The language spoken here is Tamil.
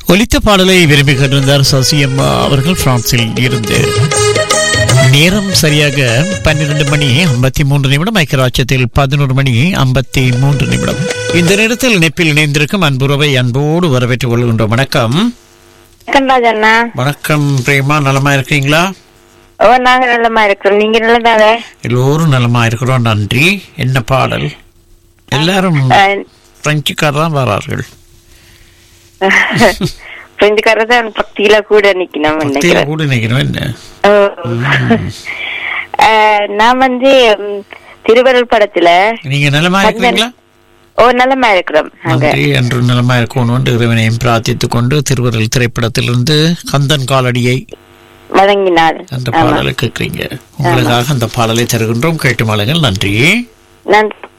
ஒலித்த பாடலை விரும்பி கொண்டிருந்தார் சசியம்மா அவர்கள் பிரான்சில் இருந்து நேரம் சரியாக பன்னிரண்டு மணி ஐம்பத்தி மூன்று நிமிடம் ஐக்கியராட்சத்தில் பதினோரு மணி ஐம்பத்தி மூன்று நிமிடம் இந்த நேரத்தில் இணைப்பில் இணைந்திருக்கும் அன்புறவை அன்போடு வரவேற்றுக் கொள்கின்றோம் வணக்கம் கண்டாஜ் அண்ணா வணக்கம் பிரேமா நலமா இருக்கீங்களா ஓ நாங்க நல்லமா இருக்கிறோம் நீங்க நல்லதாவே எல்லோரும் நலமா இருக்கிறோம் நன்றி என்ன பாடல் எல்லாரும் பிரெஞ்சுக்கார் தான் வரார்கள் பிரெஞ்சுக்காரர் தான் பக்தியில கூட நிக்கணும் பக்தியில நினைக்கிறேன் கூட நினைக்கணும் என்ன ஓ. அஹ், நான் வந்து ம், திருவருள் படத்துல நீங்க நலமா இருக்கிறீங்களா ஓ நல்லமா இருக்கிறோம் அங்க நன்றி என்று நலமா இருக்கணும் என்று இறைவனையும் பிரார்த்தித்துக் கொண்டு திருவருள் திரைப்படத்திலிருந்து கந்தன் காலடியை வழங்கினார் அந்த ஆமா பாடலை கேட்கிறீங்க உங்களுக்காக அந்த பாடலை தருகின்றோம் கேட்டு மாளுங்கள் நன்றி நன்றி